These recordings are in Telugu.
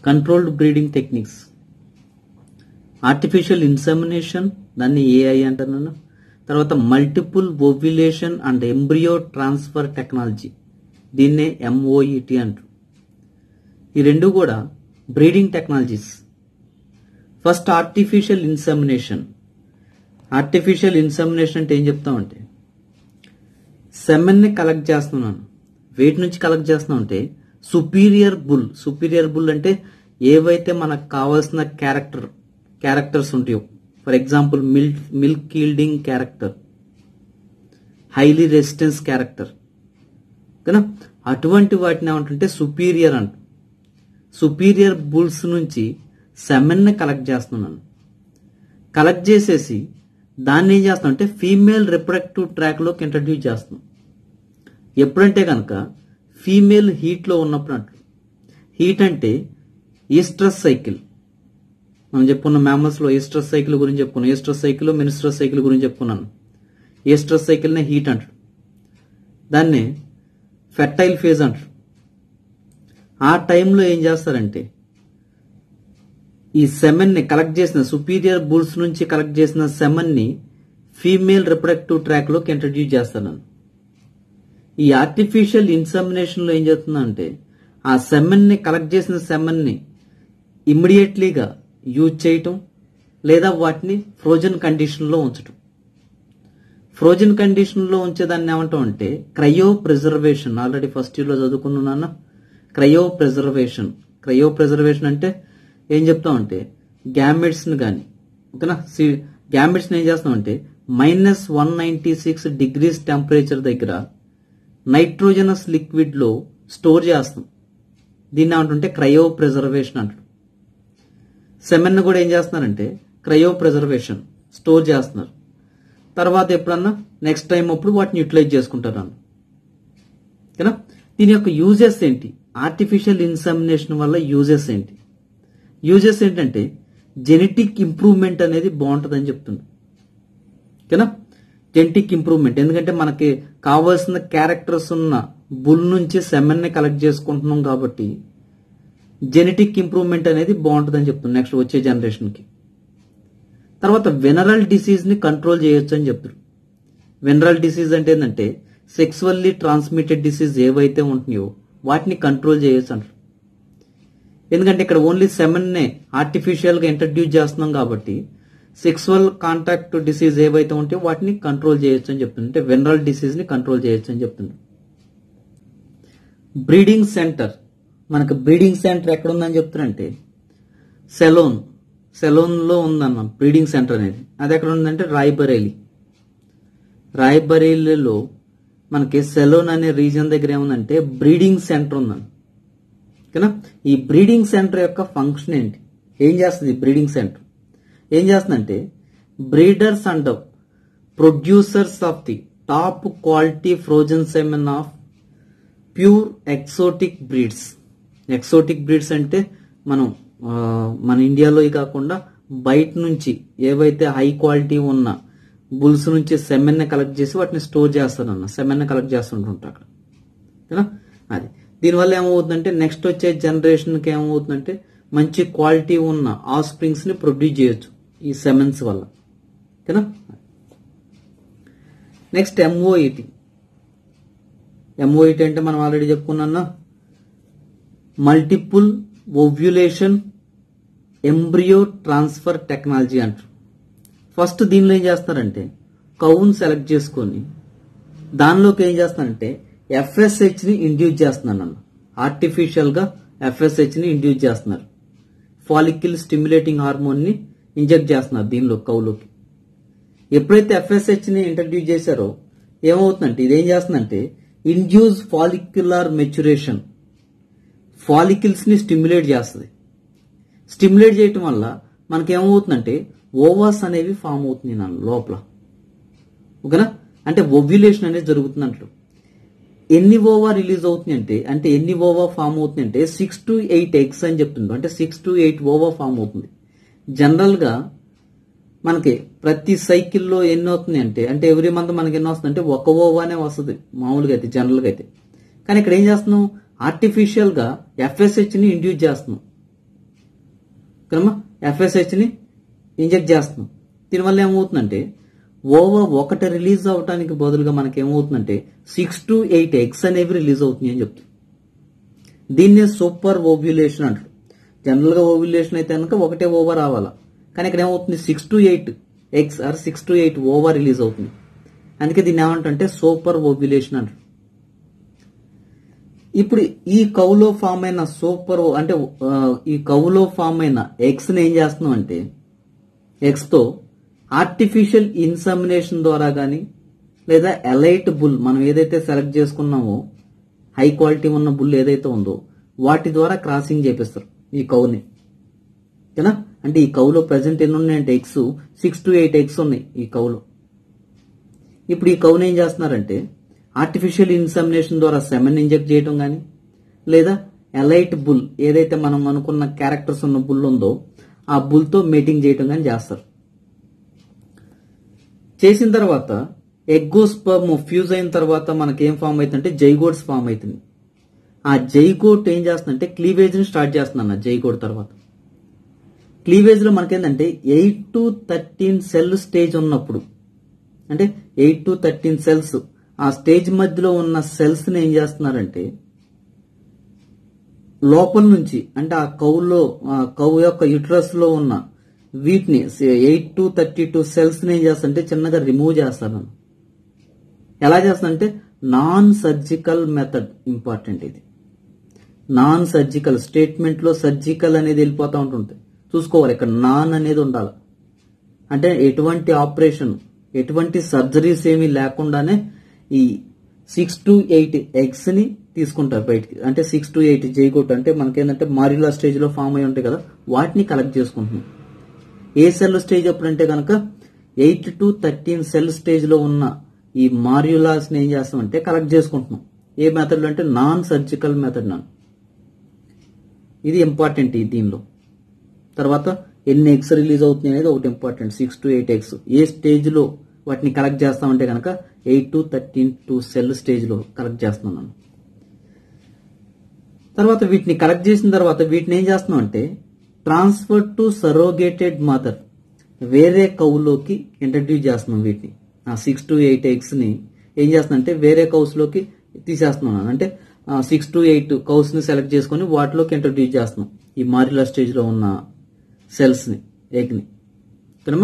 Controlled breeding techniques artificial insemination దాన్ని ఏఐ అంటున్నాను తర్వాత multiple ovulation and embryo transfer technology దీన్నే ఎంఓఈటి అంటారు ఈ రెండు కూడా breeding technologies first artificial insemination artificial insemination అంటే ఏం చెప్తామంటే సెమెన్ని కలెక్ట్ చేస్తున్నాను వేటి నుంచి కలెక్ట్ చేస్తున్నాం అంటే సుపీరియర్ బుల్ సుపీరియర్ బుల్ అంటే ఏవైతే మనకు కావాల్సిన క్యారెక్టర్ క్యారెక్టర్స్ ఉంటాయో for example milk milk yielding character highly resistance character కదా అటువంటి వాటిని ఏమంటుంటే సుపీరియర్ అంట సుపీరియర్ బుల్స్ నుంచి సెమెన్ని కలెక్ట్ చేస్తున్నాను కలెక్ట్ చేసేసి దాన్ని ఏం చేస్తాం అంటే ఫీమేల్ రిప్రొడక్టివ్ ట్రాక్లోకి ఇంట్రడ్యూస్ చేస్తున్నాం ఎప్పుడంటే కనుక ఫీమేల్ హీట్లో ఉన్నప్పుడు అంటారు హీట్ అంటే ఈస్ట్రస్ సైకిల్ మనం చెప్పుకున్న మ్యామల్స్లో ఈస్ట్రస్ సైకిల్ గురించి చెప్పుకున్నాం ఈస్ట్రస్ సైకిల్ మినిస్ట్రస్ సైకిల్ గురించి చెప్పుకున్నాను ఈస్ట్రస్ సైకిల్నే హీట్ అంటారు దాన్ని ఫెర్టైల్ ఫేజ్ అంటారు ఆ టైంలో ఏం చేస్తారంటే ఈ సెమెన్ని కలెక్ట్ చేసిన సుపీరియర్ బుల్స్ నుంచి కలెక్ట్ చేసిన సెమన్ని ఫీమేల్ రిప్రొడక్టివ్ ట్రాక్లోకి ఇంట్రడ్యూస్ చేస్తాను ఈ ఆర్టిఫిషియల్ ఇన్సెమినేషన్ లో ఏం చేస్తుందంటే ఆ సెమెన్ని కలెక్ట్ చేసిన సెమెన్ని ఇమ్మీడియట్లీగా యూజ్ చేయటం లేదా వాటిని ఫ్రోజన్ కండిషన్లో ఉంచటం ఫ్రోజన్ కండిషన్లో ఉంచేదాన్ని ఏమంటాం అంటే క్రయో ప్రిజర్వేషన్ ఆల్రెడీ ఫస్ట్ ఇయర్లో చదువుకున్నాను క్రయో ప్రిజర్వేషన్ క్రయో ప్రిజర్వేషన్ అంటే ఏం చెప్తామంటే గ్యామెట్స్ని కానీ ఓకేనా గ్యామెట్స్ని ఏం చేస్తామంటే minus one ninety six degrees temperature దగ్గర నైట్రోజనస్ లిక్విడ్లో స్టోర్ చేస్తాం దీన్ని ఏమంటుంటే క్రయో ప్రిజర్వేషన్ అంటారు సెమెన్ కూడా ఏం చేస్తున్నారంటే క్రయో ప్రిజర్వేషన్ స్టోర్ చేస్తున్నారు తర్వాత ఎప్పుడన్నా నెక్స్ట్ టైం అప్పుడు వాటిని యూటిలైజ్ చేసుకుంటారు అన్న ఓకేనా దీని యొక్క యూజెస్ ఏంటి ఆర్టిఫిషియల్ ఇన్సెమినేషన్ వల్ల యూజెస్ ఏంటి యూజెస్ ఏంటంటే జెనెటిక్ ఇంప్రూవ్మెంట్ అనేది బాగుంటుందని చెప్తుంది ఓకేనా జెనెటిక్ ఇంప్రూవ్మెంట్ ఎందుకంటే మనకి కావాల్సిన క్యారెక్టర్స్ ఉన్న బుల్ నుంచి సెమెన్ని కలెక్ట్ చేసుకుంటున్నాం కాబట్టి జెనెటిక్ ఇంప్రూవ్మెంట్ అనేది బాగుంటుందని చెప్తుంది నెక్స్ట్ వచ్చే జనరేషన్కి తర్వాత వెనరల్ డిసీజ్ ని కంట్రోల్ చేయొచ్చు అని చెప్తారు వెనరల్ డిసీజ్ అంటే ఏంటంటే సెక్సువల్లీ ట్రాన్స్మిటెడ్ డిసీజ్ ఏవైతే ఉంటున్నాయో వాటిని కంట్రోల్ చేయొచ్చు అంటారు ఎందుకంటే ఇక్కడ ఓన్లీ సెమెన్నే ఆర్టిఫిషియల్ గా ఇంట్రడ్యూస్ చేస్తున్నాం కాబట్టి సెక్సువల్ కాంటాక్ట్ డిసీజ్ ఏవైతే ఉంటాయో వాటిని కంట్రోల్ చేయొచ్చు అని చెప్తుంది అంటే వెనరల్ డిసీజ్ ని కంట్రోల్ చేయొచ్చు అని చెప్తుంది బ్రీడింగ్ సెంటర్ మనకు బ్రీడింగ్ సెంటర్ ఎక్కడ ఉందని చెప్తారంటే సెలోన్ సెలోన్ లో ఉందన్న బ్రీడింగ్ సెంటర్ అనేది అది ఎక్కడ ఉందంటే రాయ్బరేలీ రాయ్బరేలీలో మనకి సెలోన్ అనే రీజన్ దగ్గర ఏముందంటే బ్రీడింగ్ సెంటర్ ఉందండి ఓకేనా ఈ బ్రీడింగ్ సెంటర్ యొక్క ఫంక్షన్ ఏంటి ఏం చేస్తుంది బ్రీడింగ్ సెంటర్ ఏం చేస్తుందంటే breeders and producers of the top quality frozen semen of pure exotic breeds exotic breeds అంటే మనం ఆ, మన ఇండియాలో కాకుండా బయట నుంచి ఏవైతే హై క్వాలిటీ ఉన్న బుల్స్ నుంచి సెమెన్ కలెక్ట్ చేసి వాటిని స్టోర్ చేస్తారన్న సెమెన్ కలెక్ట్ చేస్తుంటుంటారు అక్కడ ఓకేనా అది దీనివల్ల ఏమవుతుందంటే నెక్స్ట్ వచ్చే జనరేషన్కి ఏమవుతుందంటే మంచి క్వాలిటీ ఉన్న ఆ స్ప్రింగ్స్ ని ప్రొడ్యూస్ చేయొచ్చు ఈ సెమెన్స్ వల్ల ఓకేనా నెక్స్ట్ ఎంఓఈటి ఎంఓఈటి అంటే మనం ఆల్రెడీ చెప్పుకున్నా multiple ovulation embryo transfer technology అంటారు ఫస్ట్ దీనిలో ఏం చేస్తారంటే కౌన్ సెలెక్ట్ చేసుకొని దానిలోకి ఏం చేస్తానంటే ఎఫ్ఎస్హెచ్ ని ఇండ్యూస్ చేస్తున్నాను అన్న ఆర్టిఫిషియల్ గా ఎఫ్ఎస్హెచ్ ని ఇండ్యూస్ చేస్తున్నారు ఫాలిక్యుల్ స్టిమ్యులేటింగ్ హార్మోన్ ని ఇంజెక్ట్ చేస్తున్నారు దీనిలో కౌలోకి ఎప్పుడైతే ఎఫ్ఎస్హెచ్ ని ఇంట్రడ్యూస్ చేశారో ఏమవుతుందంటే ఇదేం చేస్తుందంటే ఇండ్యూస్ ఫాలిక్యులర్ మెచ్యురేషన్ ఫాలికిల్స్ ని స్టిమ్యులేట్ చేస్తుంది స్టిమ్యులేట్ చేయటం వల్ల మనకి ఏమవుతుందంటే ఓవాస్ అనేవి ఫామ్ అవుతుంది నా లోపల ఓకేనా అంటే ఓవ్యులేషన్ అనేది జరుగుతుంది అంటారు ఎన్ని ఓవా రిలీజ్ అవుతుంది అంటే అంటే ఎన్ని ఓవా ఫామ్ అవుతుంది అంటే సిక్స్ టు ఎయిట్ ఎగ్స్ అని చెప్తుంది అంటే six to eight ova form అవుతుంది జనరల్ గా మనకి ప్రతి సైకిల్లో ఎన్ని అవుతుంది అంటే అంటే ఎవ్రీ మంత్ మనకి ఎన్ని వస్తుంది అంటే ఒక ఓవానే వస్తుంది మామూలుగా అయితే జనరల్ గా అయితే కానీ ఇక్కడ ఏం చేస్తున్నాం ఆర్టిఫిషియల్ గా ఎఫ్ఎస్హెచ్ ని ఇండ్యూస్ చేస్తున్నాం కదమ్మా ఎఫ్ఎస్హెచ్ ని ఇంజెక్ట్ చేస్తున్నాం దీనివల్ల ఏమవుతుందంటే ఓవర్ ఒకటి రిలీజ్ అవడానికి బదులుగా మనకి ఏమవుతుందంటే సిక్స్ టు ఎయిట్ ఎగ్స్ అనేవి రిలీజ్ అవుతున్నాయి అని చెప్తుంది దీన్నే సూపర్ ఓవ్యులేషన్ అంటారు జనరల్ గా ఓవ్యులేషన్ అయితే కనుక ఒకటే ఓవర్ రావాలా కానీ ఇక్కడ ఏమవుతుంది six to eight eggs or six to eight ova release అవుతుంది అందుకే దీన్ని ఏమంటే సూపర్ ఓవ్యులేషన్ అంటారు ఇప్పుడు ఈ కౌలో ఫామ్ అయిన సూపర్ అంటే ఆ, ఈ కౌలో ఫామ్ అయిన ఎగ్స్ ని ఏం చేస్తున్నాం అంటే ఎగ్స్ తో ఆర్టిఫిషియల్ ఇన్సమినేషన్ ద్వారా గాని లేదా ఎలైట్ బుల్ మనం ఏదైతే సెలెక్ట్ చేసుకున్నామో హై క్వాలిటీ ఉన్న బుల్ ఏదైతే ఉందో వాటి ద్వారా క్రాసింగ్ చేపిస్తారు ఈ కౌని ఓకేనా అంటే ఈ కౌలో ప్రజెంట్ ఎన్ని ఉన్నాయంటే eggs six to eight eggs ఉన్నాయి ఈ కౌలో ఇప్పుడు ఈ కౌని ఏం చేస్తున్నారంటే ఆర్టిఫిషియల్ ఇన్సమినేషన్ ద్వారా సెమెన్ ఇంజెక్ట్ చేయడం కానీ లేదా ఎలైట్ బుల్ ఏదైతే మనం అనుకున్న క్యారెక్టర్స్ ఉన్న బుల్ ఉందో ఆ బుల్ తో మీటింగ్ చేయడం కానీ చేస్తారు చేసిన తర్వాత ఎగ్గోస్పర్మ్ ఫ్యూజ్ అయిన తర్వాత మనకి ఏం ఫామ్ అవుతుందంటే జైగోడ్స్ ఫామ్ అవుతుంది ఆ జైగోట్ ఏం చేస్తుందంటే క్లీవేజ్ ని స్టార్ట్ చేస్తుంది అన్న జైగోడ్ తర్వాత క్లీవేజ్ లో మనకేంటంటే eight to thirteen cell stage ఉన్నప్పుడు అంటే ఎయిట్ టు థర్టీన్ సెల్స్ ఆ స్టేజ్ మధ్యలో ఉన్న సెల్స్ ని ఏం చేస్తున్నారంటే లోపల నుంచి అంటే ఆ కౌలో ఆ కౌ యొక్క యుట్రస్ లో ఉన్న వీటిని eight to thirty two cells ని ఏం చేస్తారంటే చిన్నగా రిమూవ్ చేస్తాను ఎలా చేస్తానంటే నాన్ సర్జికల్ మెథడ్ ఇంపార్టెంట్ ఇది నాన్ సర్జికల్ స్టేట్మెంట్ లో సర్జికల్ అనేది వెళ్ళిపోతా ఉంటుంది చూసుకోవాలి ఇక్కడ నాన్ అనేది ఉండాలి అంటే ఎటువంటి ఆపరేషన్ ఎటువంటి సర్జరీస్ ఏమీ లేకుండానే ఈ సిక్స్ టు ఎయిట్ ఎగ్స్ ని తీసుకుంటారు బయటికి అంటే సిక్స్ టు ఎయిట్ జైగోట్ అంటే మనకేంటంటే మారిలా స్టేజ్ లో ఫామ్ అయి ఉంటాయి కదా వాటిని కలెక్ట్ చేసుకుంటున్నాం ఏ సెల్ స్టేజ్ అప్పుడంటే కనుక eight to thirteen cell stage లో ఉన్న ఈ మారియులాస్ ని ఏం చేస్తామంటే కలెక్ట్ చేసుకుంటున్నాం ఏ మెథడ్ అంటే నాన్ సర్జికల్ మెథడ్ నాన్ ఇది ఇంపార్టెంట్ ఈ దీనిలో తర్వాత ఎన్ని ఎగ్స్ రిలీజ్ అవుతున్నాయి అనేది ఒకటి important six to eight eggs ఏ స్టేజ్ లో వాటిని కలెక్ట్ చేస్తామంటే కనుక eight to thirteen to cell stage లో కలెక్ట్ చేస్తున్నాను తర్వాత వీటిని కలెక్ట్ చేసిన తర్వాత వీటిని ఏం చేస్తున్నాం అంటే ట్రాన్స్ఫర్ టు సరోగేటెడ్ మదర్ వేరే కౌలోకి ఇంట్రడ్యూస్ చేస్తున్నాం వీటిని ఆ సిక్స్ టు ఎయిట్ ఎగ్స్ ని ఏం చేస్తున్నాం అంటే వేరే కౌస్ లోకి తీసేస్తున్నాను అంటే సిక్స్ టు ఎయిట్ కౌస్ ని సెలెక్ట్ చేసుకొని వాటిలోకి ఇంట్రడ్యూస్ చేస్తున్నాం ఈ మారిలా స్టేజ్ లో ఉన్న సెల్స్ ని ఎగ్ ని ఓకేనమ్మా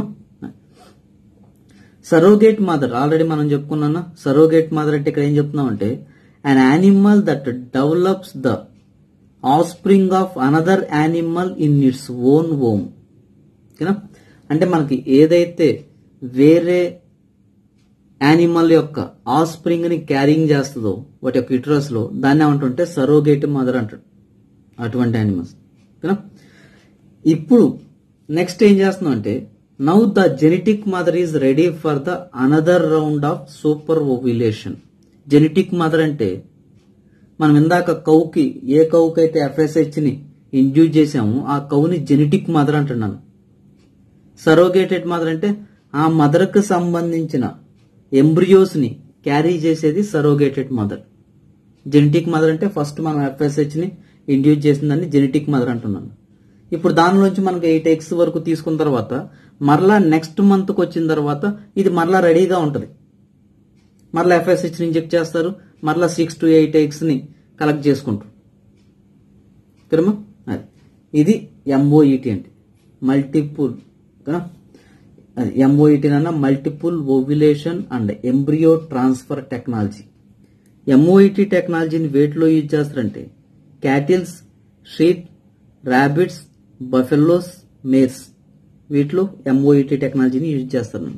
సరోగేట్ మదర్ ఆల్రెడీ మనం చెప్పుకున్నా సరోగేట్ మదర్ అంటే ఇక్కడ ఏం చెప్తున్నాం అంటే an animal that develops the offspring of another animal in its own womb ఓకేనా అంటే మనకి ఏదైతే వేరే యానిమల్ యొక్క ఆఫ్ స్ప్రింగ్ ని క్యారింగ్ చేస్తుందో వాటి యొక్క యుటరస్ లో దాన్ని ఏమంటుంటే సరోగేట్ మదర్ అంటాడు అటువంటి యానిమల్స్ ఓకేనా ఇప్పుడు నెక్స్ట్ ఏం చేస్తున్నాం అంటే now the genetic mother is ready for the another round of super ovulation genetic mother అంటే మనం ఇందాక కౌకి ఏ కౌకి అయితే ఎఫ్ఎస్హెచ్ ని ఇండ్యూస్ చేసామో ఆ కౌని జెనెటిక్ మదర్ అంటున్నాను సరోగేటెడ్ మదర్ అంటే ఆ మదర్ కు సంబంధించిన ఎంబ్రియోస్ ని క్యారీ చేసేది సరోగేటెడ్ మదర్ జెనెటిక్ మదర్ అంటే ఫస్ట్ మనం ఎఫ్ఎస్హెచ్ ని ఇండ్యూస్ చేసిందని జెనెటిక్ మదర్ అంటున్నాను ఇప్పుడు దానిలోంచి మనకు ఎయిట్ ఎక్స్ వరకు తీసుకున్న తర్వాత మరలా నెక్స్ట్ మంత్ కి వచ్చిన తర్వాత ఇది మరలా రెడీగా ఉంటది మరలా ఎఫ్ఎస్హెచ్ ని ఇంజెక్ట్ చేస్తారు మరలా సిక్స్ టు ఎయిట్ ఎగ్స్ ని కలెక్ట్ చేసుకుంటారు తిరమా అది ఇది ఎంఓఈటి అంటే మల్టిపుల్ అది ఎంఓఈటి అన్న multiple ovulation and embryo transfer technology MOET టెక్నాలజీని వేటిలో యూజ్ చేస్తారంటే cattles sheep rabbits buffaloes mares వీటిలో ఎంఓఈటి టెక్నాలజీని యూజ్ చేస్తారు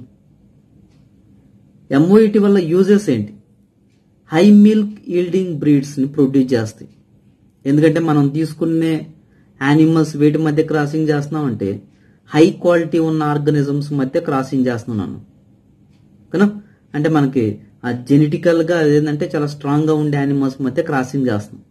ఎంఓఈటి వల్ల యూజెస్ ఏంటి హై మిల్క్ ఈల్డింగ్ బ్రీడ్స్ ని ప్రొడ్యూస్ చేస్తాయి ఎందుకంటే మనం తీసుకునే యానిమల్స్ వీటి మధ్య క్రాసింగ్ చేస్తున్నామంటే హై క్వాలిటీ ఉన్న ఆర్గనిజమ్స్ మధ్య క్రాసింగ్ చేస్తున్నాను కదా అంటే మనకి ఆ జెనెటికల్ గా ఏంటంటే చాలా స్ట్రాంగ్ గా ఉండే యానిమల్స్ మధ్య క్రాసింగ్ చేస్తున్నాం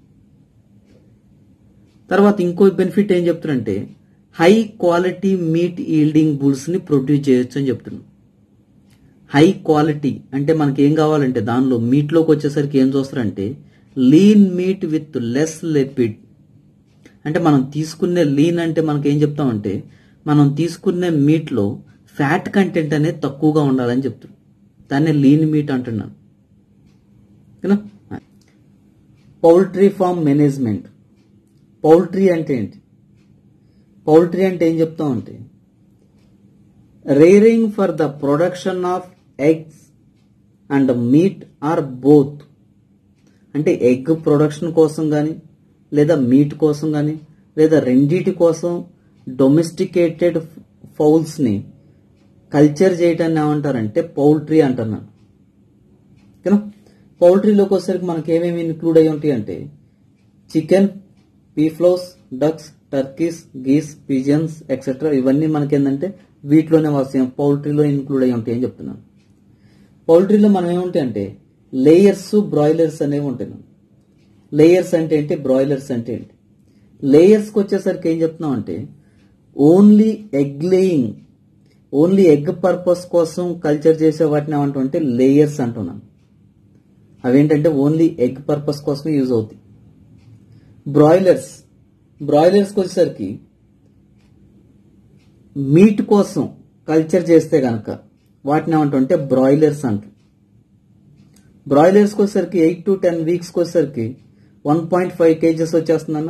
తర్వాత ఇంకో బెనిఫిట్ ఏం చెప్తారంటే high quality meat yielding bulls ని ప్రొడ్యూస్ చేయొచ్చు అని చెప్తున్నాం హై క్వాలిటీ అంటే మనకి ఏం కావాలంటే దానిలో మీట్ లోకి వచ్చేసరికి ఏం చూస్తారంటే lean meat with less lipid అంటే మనం తీసుకునే లీన్ అంటే మనకి ఏం చెప్తామంటే మనం తీసుకునే మీట్లో ఫ్యాట్ కంటెంట్ అనేది తక్కువగా ఉండాలని చెప్తాం దాన్ని లీన్ మీట్ అంటున్నాను ఓకేనా పౌల్ట్రీ ఫార్మ్ మేనేజ్మెంట్ పౌల్ట్రీ అంటే ఏంటి పౌల్ట్రీ అంటే ఏం చెప్తామంటే rearing for the production of eggs and meat or both అంటే ఎగ్ ప్రొడక్షన్ కోసం కానీ లేదా మీట్ కోసం కానీ లేదా రెండిటి కోసం డొమెస్టికేటెడ్ ఫౌల్స్ని కల్చర్ చేయటాన్ని ఏమంటారంటే పౌల్ట్రీ అంటున్నాను ఓకేనా పౌల్ట్రీలోకి వచ్చేసరికి మనకి ఏమేమి ఇంక్లూడ్ అయి ఉంటాయి అంటే chicken peafowls ducks turkeys geese pigeons etcetera ఇవన్నీ మనకి ఏంటంటే వీటిలోనే వస్తాయి పౌల్ట్రీలో ఇంక్లూడ్ అయి ఉంటాయి అని చెప్తున్నాను పౌల్ట్రీలో మనం ఏముంటాయి అంటే లేయర్స్ బ్రాయిలర్స్ అనేవి ఉంటాయి లేయర్స్ అంటే ఏంటి బ్రాయిలర్స్ అంటే ఏంటి లేయర్స్కి వచ్చేసరికి ఏం చెప్తున్నాం అంటే only egg laying only egg purpose కోసం కల్చర్ చేసే వాటిని ఏమంటామంటే లేయర్స్ అంటున్నాను అవేంటంటే ఓన్లీ ఎగ్ పర్పస్ కోసం యూజ్ అవుతాయి బ్రాయిలర్స్ బ్రాయిలర్స్కి వచ్చేసరికి మీట్ కోసం కల్చర్ చేస్తే గనక వాటిని ఏమంటుంటే బ్రాయిలర్స్ అంట బ్రాయిలర్స్కి వచ్చేసరికి ఎయిట్ టు టెన్ వీక్స్కి వచ్చేసరికి వన్ పాయింట్ ఫైవ్ కేజెస్ వచ్చేస్తుందన్న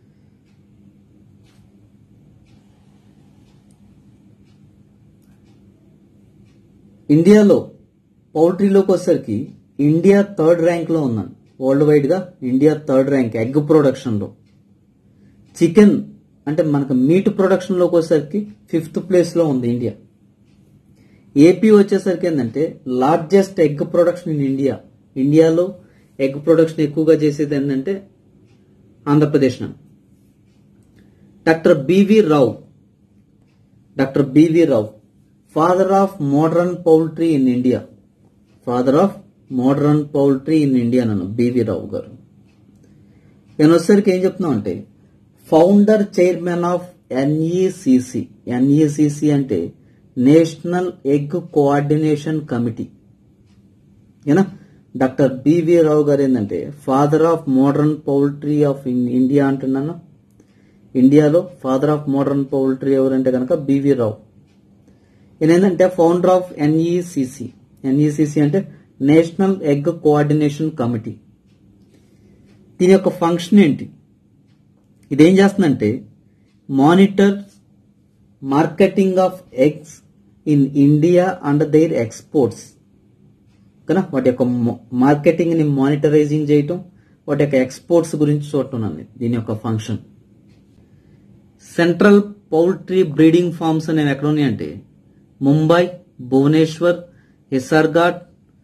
ఇండియాలో పౌల్ట్రీలోకి వచ్చేసరికి ఇండియా థర్డ్ ర్యాంక్లో ఉన్నాను వరల్డ్ వైడ్గా ఇండియా థర్డ్ ర్యాంక్ ఎగ్ ప్రొడక్షన్లో చికెన్ అంటే మనకు మీట్ ప్రొడక్షన్లోకి వచ్చేసరికి ఫిఫ్త్ ప్లేస్లో ఉంది ఇండియా ఏపీ వచ్చేసరికి ఏంటంటే largest egg production in India ఇండియాలో ఎగ్ ప్రొడక్షన్ ఎక్కువగా చేసేది ఏంటంటే Andhra Pradesh doctor BV Rao doctor BV Rao father of modern poultry in India father of modern poultry in India నన్ను బివి రావు గారు నేను వచ్చేసరికి ఏం చెప్తున్నాం అంటే founder chairman of NECC NECC అంటే నేషనల్ ఎగ్ కోఆర్డినేషన్ కమిటీ ఏనా డాక్టర్ బివి రావు గారు ఏంటంటే father of modern poultry of India అంటున్నాను ఇండియాలో ఫాదర్ ఆఫ్ మోడర్న్ పౌల్ట్రీ ఎవరంటే కనుక బివి రావు ఈయన ఏంటంటే ఫౌండర్ ఆఫ్ ఎన్ఈసిసి ఎన్ఈసిసి అంటే నేషనల్ ఎగ్ కోఆర్డినేషన్ కమిటీ దీని యొక్క ఫంక్షన్ ఏంటి ఇదేం చేస్తుందంటే monitor marketing of eggs in India and their exports కదా వాటి యొక్క మార్కెటింగ్ ని మానిటరైజింగ్ చేయటం వాటి యొక్క ఎక్స్పోర్ట్స్ గురించి చూడటం దీని యొక్క function central poultry breeding farms అనేవి ఎక్కడ ఉన్నాయంటే ముంబై భువనేశ్వర్ హిసార్ఘాట్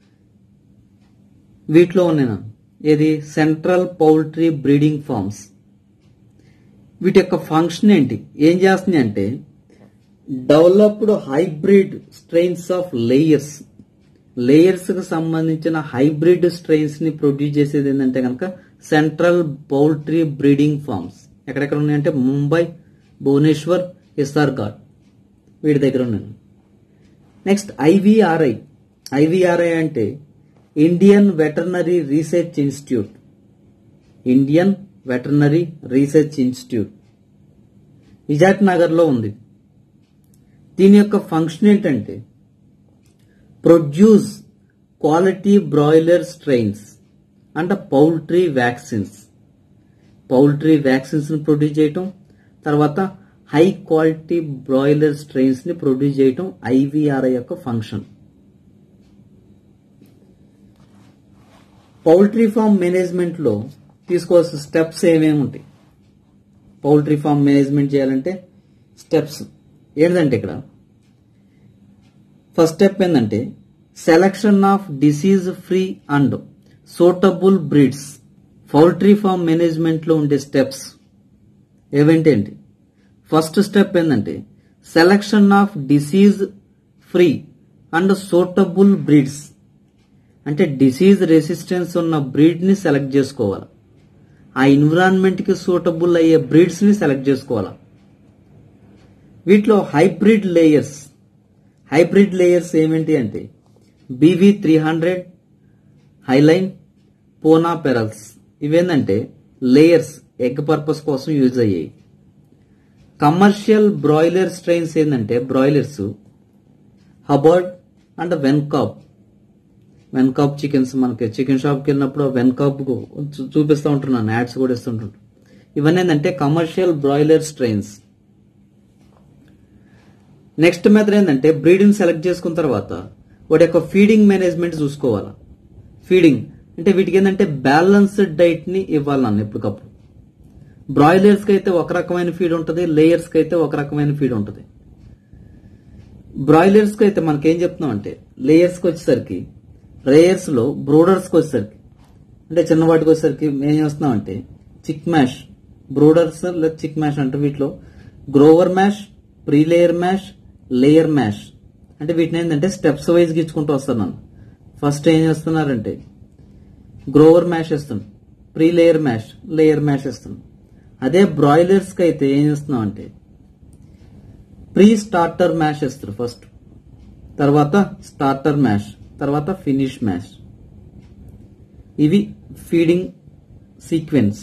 వీటిలో ఉన్నాయి ఏది సెంట్రల్ పౌల్ట్రీ బ్రీడింగ్ ఫార్మ్స్ వీటి యొక్క ఫంక్షన్ ఏంటి ఏం చేస్తుంది అంటే developed hybrid strains of layers layers కి సంబంధించిన హైబ్రిడ్ స్ట్రెయిన్స్ ని ప్రొడ్యూస్ చేసేది ఏంటంటే కనుక సెంట్రల్ పౌల్ట్రీ బ్రీడింగ్ ఫార్మ్స్ ఎక్కడెక్కడ ఉన్నాయంటే ముంబై భువనేశ్వర్ హిసార్ఘాట్ వీటి దగ్గర ఉన్నాయి నెక్స్ట్ ఐవిఆర్ఐ ఐవిఆర్ఐ అంటే Indian veterinary research institute Indian veterinary research institute Izzat నగర్లో ఉంది దీని యొక్క ఫంక్షన్ ఏంటంటే ప్రొడ్యూస్ క్వాలిటీ బ్రాయిలర్ స్ట్రెయిన్స్ అంటే పౌల్ట్రీ వ్యాక్సిన్స్ పౌల్ట్రీ వ్యాక్సిన్స్ ని ప్రొడ్యూస్ చేయటం తర్వాత హై క్వాలిటీ బ్రాయిలర్ స్ట్రెయిన్స్ ని ప్రొడ్యూస్ చేయటం ఐవీఆర్ఐ యొక్క ఫంక్షన్ పౌల్ట్రీ ఫార్మ్ మేనేజ్మెంట్ లో తీసుకోవాల్సిన స్టెప్స్ ఏమేమి ఉంటాయి పౌల్ట్రీ ఫార్మ్ మేనేజ్మెంట్ చేయాలంటే స్టెప్స్ ఏంటంటే ఇక్కడ ఫస్ట్ స్టెప్ ఏంటంటే selection of disease free and suitable breeds poultry farm management లో ఉండే స్టెప్స్ ఏవేంటేంటి ఫస్ట్ స్టెప్ ఏంటంటే selection of disease free and suitable breeds అంటే డిసీజ్ రెసిస్టెన్స్ ఉన్న బ్రీడ్ ని సెలెక్ట్ చేసుకోవాలి ఆ ఎన్విరాన్మెంట్ కి సూటబుల్ అయ్యే బ్రీడ్స్ ని సెలెక్ట్ చేసుకోవాలి వీటిలో హైబ్రిడ్ లేయర్స్ హైబ్రిడ్ లేయర్స్ ఏమేంటి అంటే BV three hundred Hyline Poona pearls ఇవేంటంటే లేయర్స్ ఎగ్ పర్పస్ కోసం యూజ్ అయ్యాయి కమర్షియల్ బ్రాయిలర్ స్ట్రెయిన్స్ ఏంటంటే broilers Hubbard and Vencobb Vencobb chickens మనకి చికెన్ షాప్కి వెళ్ళినప్పుడు వెన్కాప్ చూపిస్తూ ఉంటున్నాను యాడ్స్ కూడా ఇస్తుంటాను ఇవన్నీ ఏంటంటే commercial broiler strains next method ఏంటంటే బ్రీడింగ్ సెలెక్ట్ చేసుకున్న తర్వాత వాటి యొక్క ఫీడింగ్ మేనేజ్మెంట్ చూసుకోవాలా ఫీడింగ్ అంటే వీటికి ఏంటంటే బ్యాలన్స్డ్ డైట్ ని ఇవ్వాలన్న ఎప్పటికప్పుడు బ్రాయిలర్స్ కి అయితే ఒక రకమైన ఫీడ్ ఉంటుంది లేయర్స్ కి అయితే ఒక రకమైన ఫీడ్ ఉంటుంది బ్రాయిలర్స్ కి అయితే మనకేం చెప్తున్నాం అంటే లేయర్స్ కి వచ్చేసరికి రేయర్స్ లో బ్రోడర్స్ కి వచ్చేసరికి అంటే చిన్న వాటికి వచ్చేసరికి ఏం చేస్తున్నాం అంటే చిక్ మ్యాష్ బ్రోడర్స్ లేదా చిక్ మ్యాష్ అంటే వీటిలో grower mash pre layer mash layer mash అంటే వీటిని ఏంటంటే స్టెప్స్ వైజ్ ఇచ్చుకుంటూ వస్తాను నన్ను ఫస్ట్ ఏం చేస్తున్నారంటే గ్రోవర్ మ్యాష్ ఇస్తాను pre layer mash layer mash ఇస్తాను అదే బ్రాయిలర్స్ కి అయితే ఏం చేస్తున్నాం అంటే ప్రీ స్టార్టర్ మ్యాష్ ఇస్తారు ఫస్ట్ తర్వాత స్టార్టర్ మ్యాష్ తర్వాత ఫినిష్ మ్యాష్ ఇవి ఫీడింగ్ సీక్వెన్స్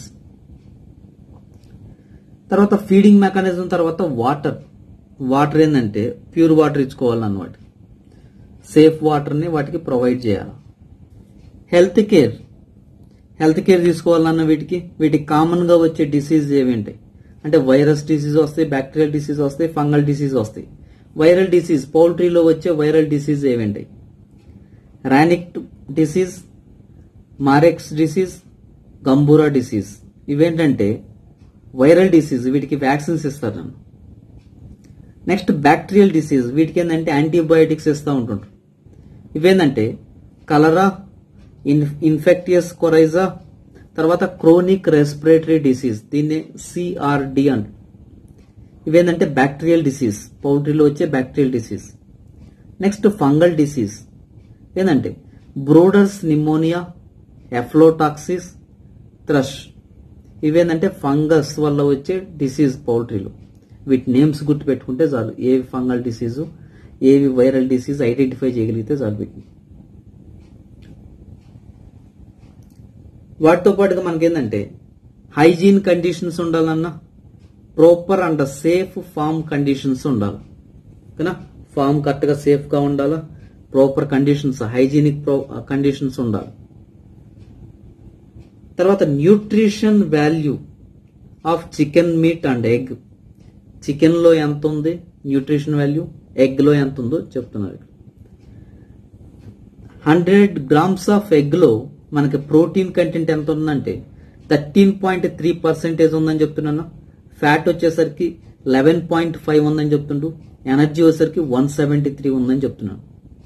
తర్వాత ఫీడింగ్ మెకానిజం తర్వాత వాటర్ వాటర్ ఏంటంటే ప్యూర్ వాటర్ ఇచ్చుకోవాలన్నమాట సేఫ్ వాటర్ని వాటికి ప్రొవైడ్ చేయాలి హెల్త్ కేర్ హెల్త్ కేర్ తీసుకోవాలన్న వీటికి వీటికి కామన్ గా వచ్చే డిసీజ్ ఏవేంటి అంటే వైరస్ డిసీజ్ వస్తాయి బ్యాక్టీరియల్ డిసీజ్ వస్తాయి ఫంగల్ డిసీజ్ వస్తాయి వైరల్ డిసీజ్ పౌల్ట్రీలో వచ్చే వైరల్ డిసీజ్ ఏవేంటి Ranikhet disease Marek's disease Gumboro disease ఇవేంటంటే వైరల్ డిసీజ్ వీటికి వ్యాక్సిన్స్ ఇస్తారు నన్ను నెక్స్ట్ బ్యాక్టీరియల్ డిసీజ్ వీటికి ఏంటంటే యాంటీబయాటిక్స్ ఇస్తూ ఉంటుంటారు ఇవేంటంటే కలరా ఇన్ ఇన్ఫెక్టియస్ కొరైజా తర్వాత క్రోనిక్ రెస్పిరేటరీ డిసీజ్ దీన్ని సిఆర్డి అంట ఇవేంటంటే బ్యాక్టీరియల్ డిసీజ్ పౌల్ట్రీలో వచ్చే bacterial disease next fungal disease ఏంటంటే బ్రోడర్స్ నిమోనియా ఎఫ్లోటాక్సిస్ థ్రష్ ఇవేంటంటే ఫంగస్ వల్ల వచ్చే డిసీజ్ పౌల్ట్రీలో వీటి నేమ్స్ గుర్తు పెట్టుకుంటే చాలు ఏవి ఫంగల్ డిసీజు ఏవి వైరల్ డిసీజ్ ఐడెంటిఫై చేయగలిగితే చాలు వీటిని వాటితో పాటుగా మనకేంటంటే హైజీన్ కండిషన్స్ ఉండాలన్నా proper and safe farm conditions ఉండాలి ఓకేనా ఫామ్ కరెక్ట్గా సేఫ్గా ఉండాలా ప్రాపర్ కండిషన్స్ హైజీనిక్ కండిషన్స్ ఉండాలి తర్వాత nutrition value of chicken meat and egg chicken లో ఎంత ఉంది న్యూట్రిషన్ వాల్యూ ఎగ్ లో ఎంత ఉందో చెప్తున్నారు హండ్రెడ్ గ్రామ్స్ ఆఫ్ ఎగ్ లో మనకి ప్రోటీన్ కంటెంట్ ఎంత ఉందంటే థర్టీన్ పాయింట్ త్రీ పర్సెంటేజ్ ఉందని చెప్తున్నాను ఫ్యాట్ వచ్చేసరికి లెవెన్ పాయింట్ ఫైవ్ ఉందని చెప్తుండు ఎనర్జీ వచ్చేసరికి వన్ సెవెంటీ త్రీ ఉందని చెప్తున్నాను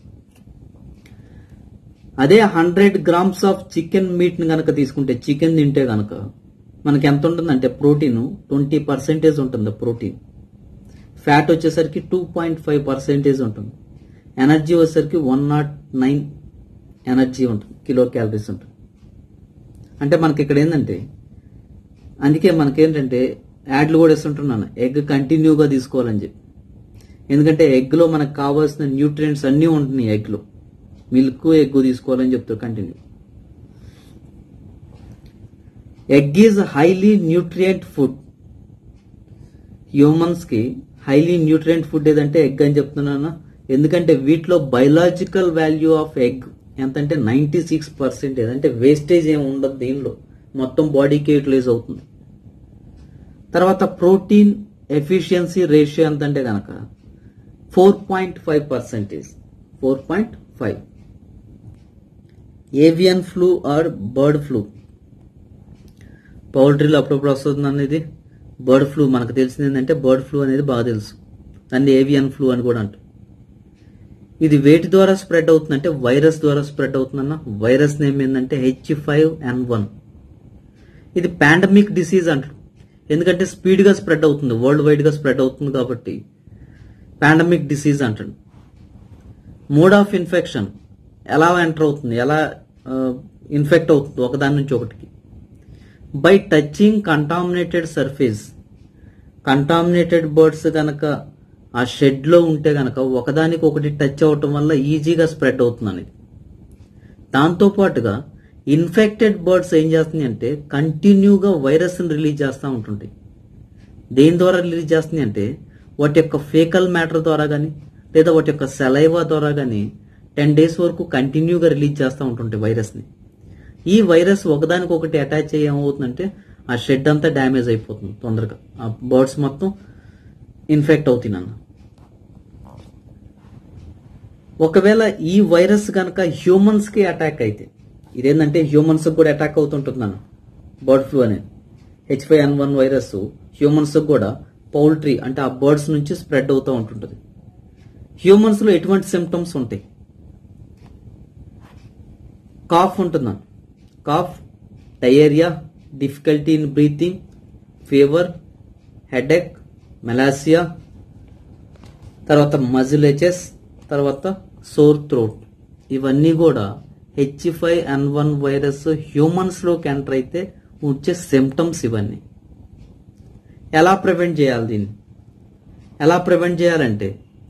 అదే hundred grams of chicken meat ని గనక తీసుకుంటే చికెన్ తింటే గనక మనకి ఎంత ఉంటుందంటే ప్రోటీన్ ట్వంటీ పర్సెంటేజ్ ఉంటుంది ప్రోటీన్ ఫ్యాట్ వచ్చేసరికి టూ పాయింట్ ఫైవ్ పర్సెంటేజ్ ఉంటుంది ఎనర్జీ వచ్చేసరికి వన్ నాట్ నైన్ ఎనర్జీ ఉంటుంది కిలో క్యాలరీస్ ఉంటుంది అంటే మనకి ఇక్కడ ఏంటంటే అందుకే మనకేంటంటే యాడ్లు కూడా ఇస్తుంటున్నాను ఎగ్ కంటిన్యూగా తీసుకోవాలని చెప్పి ఎందుకంటే ఎగ్లో మనకు కావాల్సిన న్యూట్రియంట్స్ అన్నీ ఉంటున్నాయి ఎగ్లో మిల్క్ ఎగ్ తీసుకోవాలని చెప్తారు continue egg is highly nutrient food humans కి హైలీ న్యూట్రియంట్ ఫుడ్ ఏదంటే ఎగ్ అని చెప్తున్నాను ఎందుకంటే వీటిలో బయలాజికల్ వాల్యూ ఆఫ్ ఎగ్ ఎంతంటే నైన్టీ సిక్స్ పర్సెంటేజ్ అంటే వేస్టేజ్ ఏమి ఉండదు దీనిలో మొత్తం బాడీకి యూటిలైజ్ అవుతుంది తర్వాత ప్రోటీన్ ఎఫిషియన్సీ రేషియో ఎంత అంటే కనుక four point five percentage four point five avian flu or bird flu పౌల్ట్రీలో అప్పుడప్పుడు వస్తుంది అనేది బర్డ్ ఫ్లూ మనకు తెలిసింది ఏంటంటే బర్డ్ ఫ్లూ అనేది బాగా తెలుసు దాన్ని ఏవియన్ ఫ్లూ అని కూడా అంటారు ఇది వేటి ద్వారా స్ప్రెడ్ అవుతుంది అంటే వైరస్ ద్వారా స్ప్రెడ్ అవుతుందన్న వైరస్ నేమ్ ఏంటంటే హెచ్ ఫైవ్ ఎన్ వన్ ఇది పాండమిక్ డిసీజ్ అంటారు ఎందుకంటే స్పీడ్ గా స్ప్రెడ్ అవుతుంది వరల్డ్ వైడ్ గా స్ప్రెడ్ అవుతుంది కాబట్టి పాండమిక్ డిసీజ్ అంటాడు మోడ్ ఆఫ్ ఇన్ఫెక్షన్ ఎలా ఎంటర్ అవుతుంది ఎలా ఇన్ఫెక్ట్ అవుతుంది ఒకదాని నుంచి ఒకటికి by touching contaminated surface contaminated birds కనుక ఆ షెడ్ లో ఉంటే గనక ఒకదానికి ఒకటి టచ్ అవటం వల్ల ఈజీగా స్ప్రెడ్ అవుతుంది అనేది దాంతో పాటుగా ఇన్ఫెక్టెడ్ బర్డ్స్ ఏం చేస్తుంది అంటే కంటిన్యూగా వైరస్ రిలీజ్ చేస్తూ ఉంటుంటాయి దేని ద్వారా రిలీజ్ చేస్తుంది అంటే వాటి యొక్క ఫేకల్ మ్యాటర్ ద్వారా కానీ లేదా వాటి యొక్క సెలైవా ద్వారా కానీ టెన్ డేస్ వరకు కంటిన్యూగా రిలీజ్ చేస్తూ ఉంటుంటాయి వైరస్ని ఈ వైరస్ ఒకదానికొకటి అటాచ్ అయ్యి ఏమవుతుందంటే ఆ షెడ్ అంతా డ్యామేజ్ అయిపోతుంది తొందరగా ఆ బర్డ్స్ మొత్తం ఇన్ఫెక్ట్ అవుతుంది అన్న ఒకవేళ ఈ వైరస్ కనుక హ్యూమన్స్ కి అటాక్ అయితే ఇదేంటంటే హ్యూమన్స్ కూడా అటాక్ అవుతుంటుంది అన్న బర్డ్ ఫ్లూ అనేది H five N one virus humans కూడా పౌల్ట్రీ అంటే ఆ బర్డ్స్ నుంచి స్ప్రెడ్ అవుతూ ఉంటుంటుంది హ్యూమన్స్ లో ఎటువంటి సిమ్టమ్స్ ఉంటాయి కాఫ్ ఉంటుందా cough diarrhoea difficulty in breathing fever headache malaise తర్వాత మజిల్ హెచెస్ తర్వాత సోర్ థ్రోట్ ఇవన్నీ కూడా H five N one virus humans లోకి ఎంటర్ అయితే వచ్చే సిమ్టమ్స్ ఇవన్నీ ఎలా ప్రివెంట్ చేయాలి దీన్ని ఎలా ప్రివెంట్ చేయాలంటే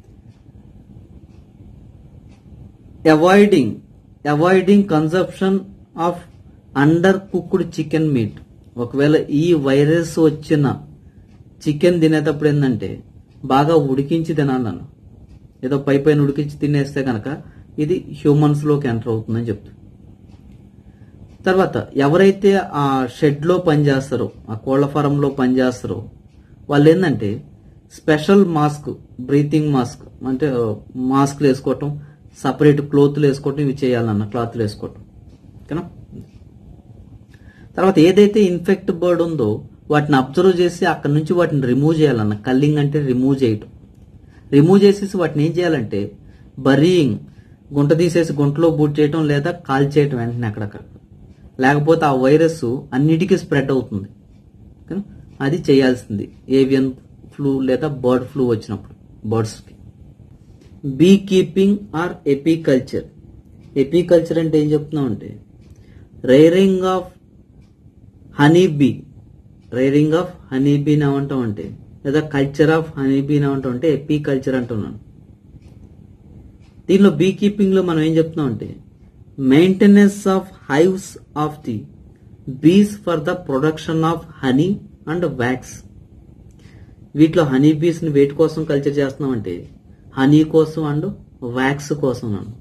avoiding avoiding consumption of undercooked chicken meat ఒకవేళ ఈ వైరస్ వచ్చిన చికెన్ తినేటప్పుడు ఏంటంటే బాగా ఉడికించి తినాలను ఏదో పై పైన ఉడికించి తినేస్తే కనుక ఇది హ్యూమన్స్ లోకి ఎంటర్ అవుతుందని చెప్తుంది తర్వాత ఎవరైతే ఆ షెడ్ లో పనిచేస్తారో ఆ కోళ్ల ఫారంలో పనిచేస్తారో వాళ్ళు ఏంటంటే స్పెషల్ మాస్క్ బ్రీతింగ్ మాస్క్ అంటే మాస్క్లు వేసుకోవటం సపరేట్ క్లోత్లు వేసుకోవటం ఇవి చేయాలన్న క్లాత్లు వేసుకోవటం ఓకేనా తర్వాత ఏదైతే ఇన్ఫెక్ట్ బర్డ్ ఉందో వాటిని అబ్జర్వ్ చేసి అక్కడ నుంచి వాటిని రిమూవ్ చేయాలన్న కల్లింగ్ అంటే రిమూవ్ చేయటం రిమూవ్ చేసేసి వాటిని ఏం చేయాలంటే బరీయింగ్ గుంట తీసేసి గుంటలో బూట్ చేయటం లేదా కాల్ చేయటం వెంటనే అక్కడక్కడ లేకపోతే ఆ వైరస్ అన్నిటికీ స్ప్రెడ్ అవుతుంది ఓకేనా? అది చేయాల్సింది ఏవియన్ ఫ్లూ లేదా బర్డ్ ఫ్లూ వచ్చినప్పుడు బర్డ్స్కి beekeeping or apiculture apiculture అంటే ఏం చెప్తున్నాం అంటే rearing of honey bee rearing of honey బీని ఏమంటాం అంటే లేదా కల్చర్ ఆఫ్ హనీ బీని ఏమంటాం అంటే ఎపీ కల్చర్ అంటున్నాను దీనిలో బీ కీపింగ్ లో మనం ఏం చెప్తున్నాం అంటే maintenance of hives of the bees for the production of honey and wax వీటిలో హనీ బీస్ ని వేటి కోసం కల్చర్ చేస్తున్నాం అంటే హనీ కోసం అండ్ వ్యాక్స్ కోసం అన్నాను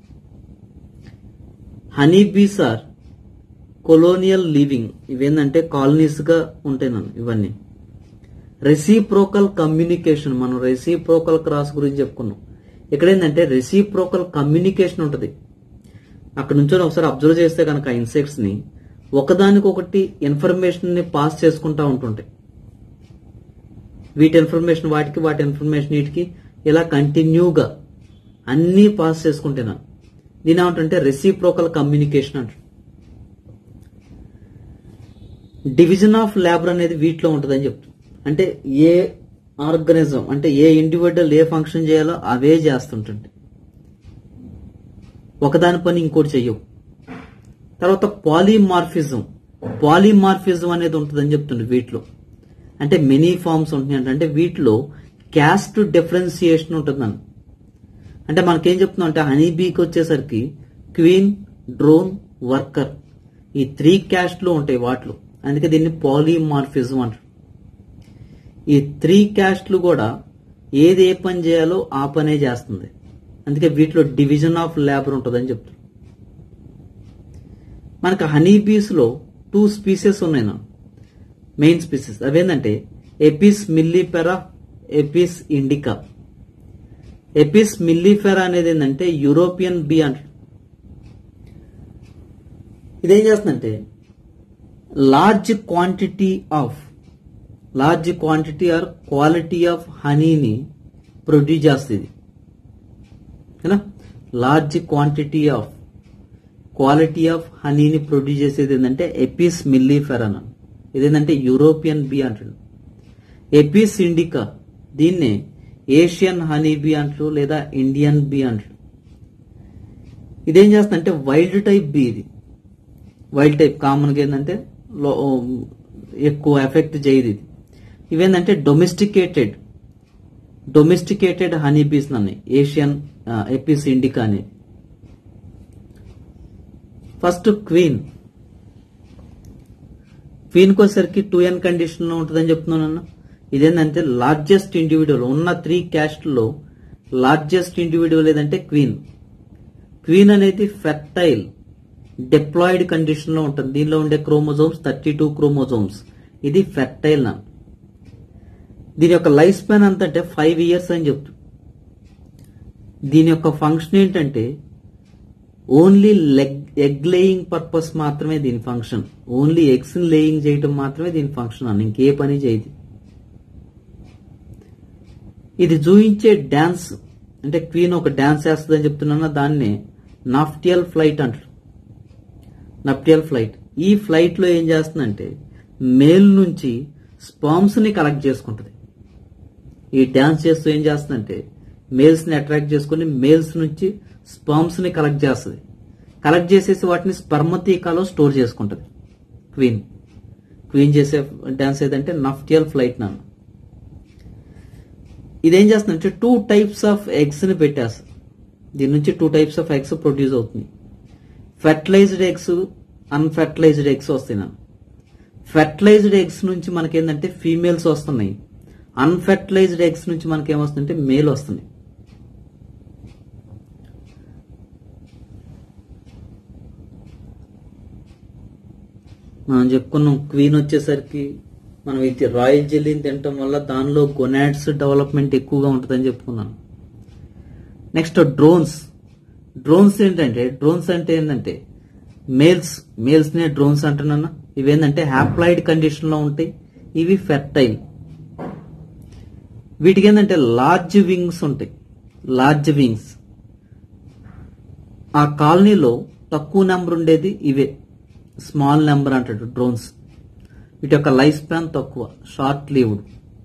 honey bees are colonial living ఇవేంటంటే కాలనీస్ గా ఉంటాయి నన్ను ఇవన్నీ రెసిప్రోకల్ కమ్యూనికేషన్ మనం రెసిప్రోకల్ క్రాస్ గురించి చెప్పుకున్నాం ఇక్కడ ఏంటంటే రెసిప్రోకల్ కమ్యూనికేషన్ ఉంటుంది అక్కడ నుంచి ఒకసారి అబ్జర్వ్ చేస్తే కనుక ఇన్సెక్ట్స్ ని ఒకదానికొకటి ఇన్ఫర్మేషన్ ని పాస్ చేసుకుంటా ఉంటుంటాయి వీటి ఇన్ఫర్మేషన్ వాటికి వాటి ఇన్ఫర్మేషన్ వీటికి ఇలా కంటిన్యూగా అన్నీ పాస్ చేసుకుంటున్నా దీని ఏమంటే రెసిప్రోకల్ కమ్యూనికేషన్ అంటారు డివిజన్ ఆఫ్ లేబర్ అనేది వీటిలో ఉంటుందని చెప్తాం అంటే ఏ ఆర్గనిజం అంటే ఏ ఇండివిజువల్ ఏ ఫంక్షన్ చేయాలో అవే చేస్తుంటుంది ఒకదాని పని ఇంకోటి చెయ్యవు తర్వాత పాలిమార్ఫిజం పాలిమార్ఫిజం అనేది ఉంటుందని చెప్తుంది వీటిలో అంటే మెనీ ఫార్మ్స్ ఉంటున్నాయి అంటే వీటిలో క్యాస్ట్ డిఫరెన్సియేషన్ ఉంటుందని అంటే మనకేం చెప్తున్నాం అంటే హనీ బీకి వచ్చేసరికి క్వీన్ డ్రోన్ వర్కర్ ఈ త్రీ క్యాస్ట్లు ఉంటాయి వాటిలో అందుకే దీన్ని పాలిమార్ఫిజం అంటారు ఈ త్రీ క్యాస్ట్లు కూడా ఏది ఏ పని చేయాలో ఆ పనే చేస్తుంది అందుకే వీటిలో డివిజన్ ఆఫ్ లేబర్ ఉంటుందని చెప్తారు మనకు హనీ బీస్ లో టూ స్పీసెస్ ఉన్నాయి నా మెయిన్ స్పీసెస్ అవేంటంటే Apis mellifera Apis indica Apis mellifera అనేది ఏంటంటే యూరోపియన్ బీ అంటారు ఇదేం చేస్తుందంటే large quantity of large quantity or quality of హనీని ప్రొడ్యూస్ చేస్తుంది ఓకేనా large quantity of quality of హనీని ప్రొడ్యూస్ చేసేది ఏంటంటే ఎపిస్ మిల్లీఫెరన్ ఇదేంటంటే యూరోపియన్ బీ అంటాడు ఎపిస్ ఇండికా దీన్నే ఏషియన్ హనీ బీ అంటారు లేదా ఇండియన్ బీ అంటారు ఇదేం చేస్తుందంటే వైల్డ్ టైప్ బీ ఇది వైల్డ్ టైప్ కామన్గా ఏంటంటే లో- ఎక్కువ ఎఫెక్ట్ చేయదు ఇది ఇవేంటంటే డొమెస్టికేటెడ్ డొమెస్టికేటెడ్ హనీ బీస్ నన్ను ఏషియన్ ఎపిస్ ఇండికా అని ఫస్ట్ క్వీన్ క్వీన్కి వచ్చేసరికి టూ ఎన్ కండిషన్లో ఉంటుందని చెప్తున్నాను అన్న ఇదేంటంటే లార్జెస్ట్ ఇండివిజువల్ ఉన్న త్రీ క్యాస్ట్లో లార్జెస్ట్ ఇండివిజువల్ ఏదంటే క్వీన్ క్వీన్ అనేది ఫెర్టైల్ డిప్లాయిడ్ కండిషన్ లో ఉంటుంది దీనిలో ఉండే క్రోమోజోమ్స్ థర్టీ టూ క్రోమోజోమ్స్ ఇది ఫెర్టైల్ నా దీని యొక్క లైఫ్ స్పాన్ అంత అంటే ఫైవ్ ఇయర్స్ అని చెప్తూ దీని యొక్క ఫంక్షన్ ఏంటంటే only leg egg laying purpose మాత్రమే దీని ఫంక్షన్ ఓన్లీ ఎగ్స్ లేయింగ్ చేయటం మాత్రమే దీని ఫంక్షన్ అన్న ఇంకే పని చేయదు ఇది చూయించే డాన్స్ అంటే క్వీన్ ఒక డాన్స్ చేస్తుందని చెప్తున్నా దాన్ని నాఫ్టియల్ ఫ్లైట్ అంటారు నప్టియల్ ఫ్లైట్ ఈ ఫ్లైట్ లో ఏం చేస్తుందంటే మేల్ నుంచి స్పామ్స్ ని కలెక్ట్ చేసుకుంటది ఈ డాన్స్ చేస్తూ ఏం చేస్తుందంటే మేల్స్ ని అట్రాక్ట్ చేసుకుని మేల్స్ నుంచి స్పామ్స్ ని కలెక్ట్ చేస్తుంది కలెక్ట్ చేసేసి వాటిని స్పర్మతీకాలో స్టోర్ చేసుకుంటది క్వీన్ క్వీన్ చేసే డాన్స్ ఏదంటే నఫ్టియల్ ఫ్లైట్ నాన్న ఇదేం చేస్తుందంటే టూ టైప్స్ ఆఫ్ ఎగ్స్ ని పెట్టేస్తుంది దీని నుంచి two types of eggs produce అవుతుంది ఫెర్టిలైజ్డ్ ఎగ్స్ అన్ఫెర్టిలైజ్డ్ ఎగ్స్ వస్తాయి నాకు ఫెర్టిలైజ్డ్ ఎగ్స్ నుంచి మనకేంటంటే ఫీమేల్స్ వస్తున్నాయి అన్ఫెర్టిలైజ్డ్ ఎగ్స్ నుంచి మనకి ఏమొస్తుందంటే మేల్ వస్తున్నాయి మనం చెప్పుకున్నాం క్వీన్ వచ్చేసరికి మనం ఇది రాయల్ జెల్లీని తినటం వల్ల దానిలో గొనాడ్స్ డెవలప్మెంట్ ఎక్కువగా ఉంటుందని చెప్పుకున్నాను నెక్స్ట్ డ్రోన్స్ డ్రోన్స్ ఏంటంటే డ్రోన్స్ అంటే ఏంటంటే మేల్స్ మేల్స్ నే డ్రోన్స్ అంటున్నా ఇవేంటంటే హ్యాప్లాయిడ్ కండిషన్ లో ఉంటాయి ఇవి ఫెర్టైల్ వీటికి ఏంటంటే లార్జ్ వింగ్స్ ఉంటాయి లార్జ్ వింగ్స్ ఆ కాలనీలో తక్కువ నెంబర్ ఉండేది ఇవే స్మాల్ నెంబర్ అంటాడు డ్రోన్స్ వీటి యొక్క లైఫ్ స్పాన్ తక్కువ షార్ట్ లీవ్డ్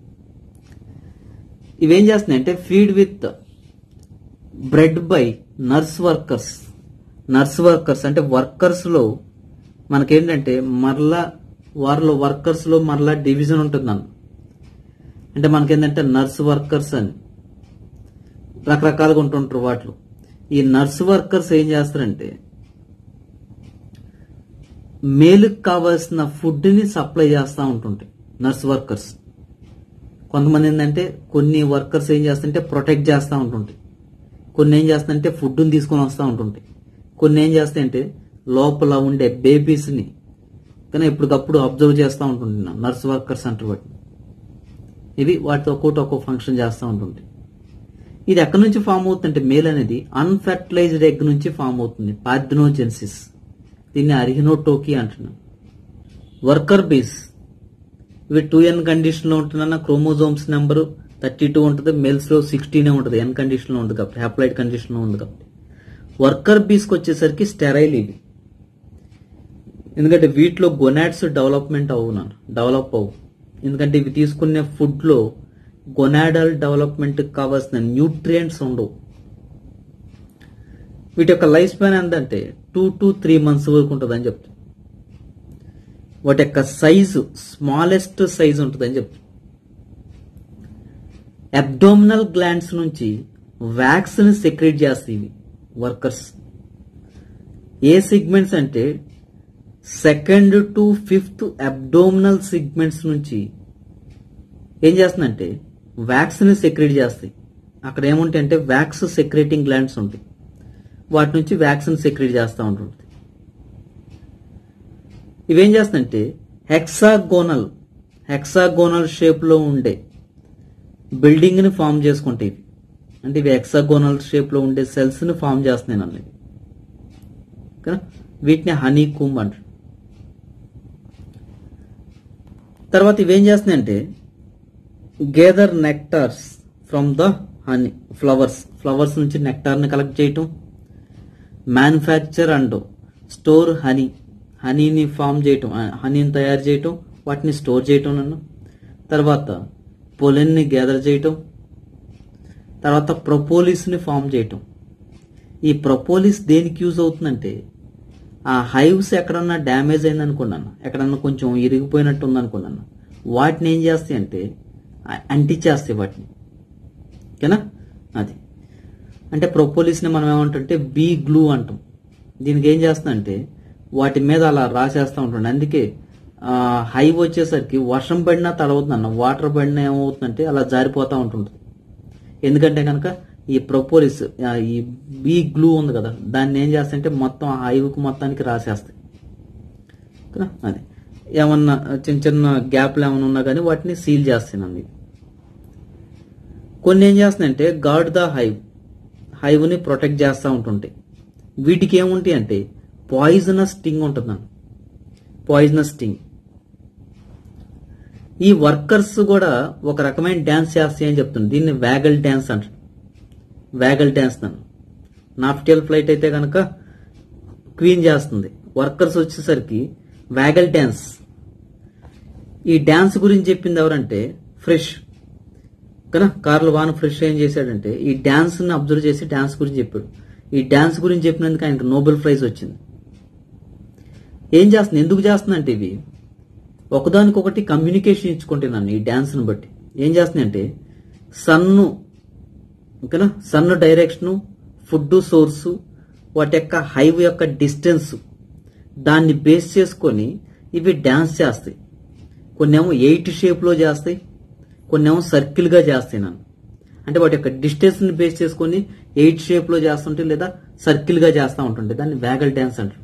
ఇవేం చేస్తున్నాయి అంటే feed with brood by nurse workers nurse workers అంటే వర్కర్స్ లో మనకేంటంటే మరలా వారిలో వర్కర్స్ లో మరలా డివిజన్ ఉంటుంది అన్న అంటే మనకేంటంటే నర్స్ వర్కర్స్ అని రకరకాలుగా ఉంటుంటారు వాటిలో ఈ నర్స్ వర్కర్స్ ఏం చేస్తారంటే మేలుకు కావాల్సిన ఫుడ్ ని సప్లై చేస్తూ ఉంటుంటాయి నర్స్ వర్కర్స్ కొంతమంది ఏంటంటే కొన్ని వర్కర్స్ ఏం చేస్తుంటే ప్రొటెక్ట్ చేస్తూ ఉంటుంటాయి కొన్ని ఏం చేస్తాయంటే ఫుడ్ని తీసుకొని వస్తూ ఉంటుంటాయి కొన్ని ఏం చేస్తాయంటే లోపల ఉండే బేబీస్ని కానీ ఎప్పటికప్పుడు అబ్జర్వ్ చేస్తూ ఉంటుంటున్నాం నర్స్ వర్కర్స్ అంటారు వాటిని ఇవి వాటితో ఒక్కోటి ఒక్కో ఫంక్షన్ చేస్తూ ఉంటుంటాయి ఇది ఎక్కడి నుంచి ఫామ్ అవుతుందంటే మేల్ అనేది అన్ఫెర్టిలైజ్డ్ ఎగ్ నుంచి ఫామ్ అవుతుంది పార్థినోజెన్సిస్ దీన్ని అరిహినోటోకి అంటున్నాం వర్కర్ బీస్ ఇవి టూ ఎన్ కండిషన్ లో ఉంటున్న క్రోమోజోమ్స్ నెంబర్ థర్టీ టూ ఉంటుంది మేల్స్ లో సిక్స్టీనే ఉంటుంది ఎన్ కండిషన్ లో ఉంది కాబట్టి హ్యాప్లైడ్ కండిషన్ లో ఉంది కాబట్టి వర్కర్ బీస్కి వచ్చేసరికి స్టెరైల్ ఇవి ఎందుకంటే వీటిలో గొనాడ్స్ డెవలప్మెంట్ అవ్వు నాన్న డెవలప్ అవ్వు ఎందుకంటే ఇవి తీసుకునే ఫుడ్ లో గొనాడల్ డెవలప్మెంట్ కావాల్సిన న్యూట్రియంట్స్ ఉండవు వీటి యొక్క లైఫ్ స్పాన్ ఎంతంటే టూ టు త్రీ మంత్స్ వరకు ఉంటుందని చెప్తాం వాటి యొక్క సైజు స్మాలెస్ట్ సైజ్ ఉంటుందని చెప్తాం అబ్డోమినల్ గ్లాండ్స్ నుంచి వ్యాక్స్ ని సెక్రెట్ చేస్తాయి ఇవి వర్కర్స్ ఏ సిగ్మెంట్స్ అంటే second to fifth abdominal segments నుంచి ఏం చేస్తుందంటే వ్యాక్స్ ని సెక్రెట్ చేస్తాయి అక్కడ ఏముంటాయి అంటే వ్యాక్స్ సెక్రేటింగ్ గ్లాండ్స్ ఉంటాయి వాటి నుంచి వ్యాక్సిన్ సెక్రెట్ చేస్తూ ఉంటుంది ఇవేం చేస్తుందంటే హెక్సాగోనల్ హెక్సాగోనల్ షేప్ లో ఉండే బిల్డింగ్ ని ఫామ్ చేసుకుంటాయి ఇవి అంటే ఇవి హెక్సాగోనల్ షేప్ లో ఉండే సెల్స్ ని ఫామ్ చేస్తున్నాయి అన్నది ఓకేనా? వీటిని హనీ కూమ్ అంటారు తర్వాత ఇవేం చేస్తున్నాయంటే gather nectars from the honey flowers flowers నుంచి నెక్టార్ ని కలెక్ట్ చేయటం మ్యానుఫ్యాక్చర్ అండ్ స్టోర్ హనీ హనీని ఫామ్ చేయటం హనీని తయారు చేయటం వాటిని స్టోర్ చేయటం నన్ను తర్వాత పొలెన్ని గ్యాదర్ చేయటం తర్వాత ప్రపోలిస్ని ఫామ్ చేయటం ఈ ప్రపోలిస్ దేనికి యూజ్ అవుతుందంటే ఆ హైవ్స్ ఎక్కడన్నా డ్యామేజ్ అయింది అనుకున్నాను ఎక్కడన్నా కొంచెం ఇరిగిపోయినట్టు ఉంది అనుకున్నాను వాటిని ఏం చేస్తాయి అంటే అంటించేస్తాయి వాటిని ఓకేనా అది అంటే ప్రొపోలిస్ని మనం ఏమంటుంటే బీ గ్లూ అంటాం దీనికి ఏం చేస్తుందంటే వాటి మీద అలా రాసేస్తూ ఉంటుంది అందుకే హైవ్ వచ్చేసరికి వర్షం పడినా తడవద్దు అన్న వాటర్ పడినా ఏమవుతుందంటే అలా జారిపోతూ ఉంటుంటుంది ఎందుకంటే కనుక ఈ ప్రొపోలిస్ ఆ, ఈ బీ గ్లూ ఉంది కదా దాన్ని ఏం చేస్తాయంటే మొత్తం ఆ హైవ్కి మొత్తానికి రాసేస్తాయి ఓకేనా అది ఏమన్నా చిన్న చిన్న గ్యాప్లు ఏమైనా ఉన్నా కానీ వాటిని సీల్ చేస్తానండి కొన్ని ఏం చేస్తున్నాయంటే గాడ్ ద హైవ్ హైవ్ని ప్రొటెక్ట్ చేస్తూ ఉంటుంటాయి వీటికి ఏముంటాయి అంటే పాయిజనస్ స్టింగ్ ఉంటుందండి పాయిజనస్ స్టింగ్ ఈ వర్కర్స్ కూడా ఒక రకమైన డ్యాన్స్ చేస్తాయి అని చెప్తుంది దీన్ని వ్యాగల్ డ్యాన్స్ అంటారు వ్యాగల్ డ్యాన్స్ నన్ను నాఫ్టియల్ ఫ్లైట్ అయితే కనుక క్వీన్ చేస్తుంది వర్కర్స్ వచ్చేసరికి వ్యాగల్ డ్యాన్స్ ఈ డ్యాన్స్ గురించి చెప్పింది ఎవరంటే ఫ్రెష్ కదా కార్ల్ వాన్ ఫ్రెష్ ఏం చేశాడంటే ఈ డ్యాన్స్ ని అబ్జర్వ్ చేసి డ్యాన్స్ గురించి చెప్పాడు ఈ డ్యాన్స్ గురించి చెప్పినందుకు ఆయనకు నోబెల్ ప్రైజ్ వచ్చింది ఏం చేస్తుంది ఎందుకు చేస్తుందంటే ఇవి ఒకదానికొకటి కమ్యూనికేషన్ ఇచ్చుకుంటున్నాను ఈ డ్యాన్స్ని బట్టి ఏం చేస్తుందంటే సన్ను ఓకేనా సన్ డైరెక్షను ఫుడ్ సోర్సు వాటి యొక్క హైవ్ యొక్క డిస్టెన్స్ దాన్ని బేస్ చేసుకొని ఇవి డ్యాన్స్ చేస్తాయి కొన్ని ఏమో ఎయిట్ షేప్లో చేస్తాయి కొన్ని ఏమో సర్కిల్గా చేస్తాయి నన్ను అంటే వాటి యొక్క డిస్టెన్స్ని బేస్ చేసుకొని ఎయిట్ షేప్లో చేస్తుంటే లేదా సర్కిల్గా చేస్తూ ఉంటుంటే దాన్ని వ్యాగల్ డ్యాన్స్ అంటారు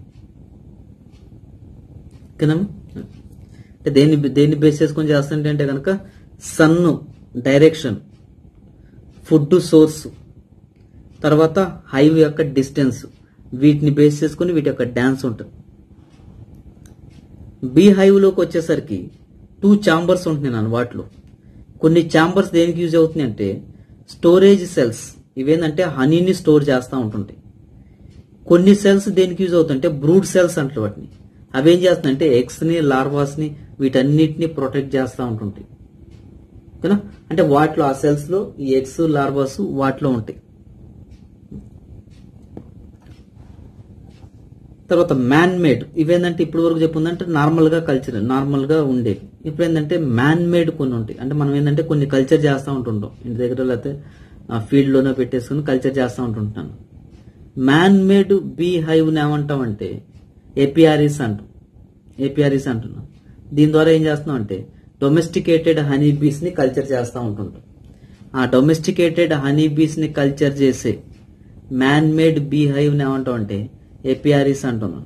ఓకేనా అంటే దేన్ని దేన్ని బేస్ చేసుకొని చేస్తుంటే అంటే కనుక సన్ను డైరెక్షన్ ఫుడ్ సోర్స్ తర్వాత హైవ్ యొక్క డిస్టెన్స్ వీటిని బేస్ చేసుకుని వీటి యొక్క డ్యాన్స్ ఉంటుంది బీ హైవ్లోకి వచ్చేసరికి టూ ఛాంబర్స్ ఉంటున్నాయి నాన్న వాటిలో కొన్ని ఛాంబర్స్ దేనికి యూజ్ అవుతున్నాయి అంటే స్టోరేజ్ సెల్స్ ఇవేంటంటే హనీని స్టోర్ చేస్తూ ఉంటుంటాయి కొన్ని సెల్స్ దేనికి యూజ్ అవుతుంటే బ్రూడ్ సెల్స్ అంటారు వాటిని అవేం చేస్తున్నాయంటే ఎగ్స్ని లార్వాస్ని వీటన్నిటిని ప్రొటెక్ట్ చేస్తూ ఉంటుంటాయి ఓకేనా అంటే వాటిలో ఆ సెల్స్ లో ఈ ఎగ్స్ లార్వాస్ వాటిలో ఉంటాయి తర్వాత మ్యాన్ మేడ్ ఇవేంటంటే ఇప్పటి వరకు చెప్పుందంటే నార్మల్ గా కల్చర్ నార్మల్ గా ఉండేవి ఇప్పుడు ఏంటంటే మ్యాన్ మేడ్ కొన్ని ఉంటాయి అంటే మనం ఏంటంటే కొన్ని కల్చర్ చేస్తూ ఉంటుంటాం ఇంటి దగ్గర లేకపోతే ఫీల్డ్ లోనే పెట్టేసుకుని కల్చర్ చేస్తూ ఉంటుంటాను మ్యాన్ మేడ్ బీ హైవ్ ఏమంటామంటే ఏపీఆర్ఈస్ అంటాం ఏపీఆర్ఈస్ అంటున్నాం దీని ద్వారా ఏం చేస్తున్నాం అంటే డొమెస్టికేటెడ్ హనీ బీస్ ని కల్చర్ చేస్తూ ఉంటుంటాం ఆ డొమెస్టికేటెడ్ హనీ బీస్ ని కల్చర్ చేసే మ్యాన్ మేడ్ బీ హైవ్ ఏమంటాం అంటే ఏపీఆర్ఈస్ అంటున్నాం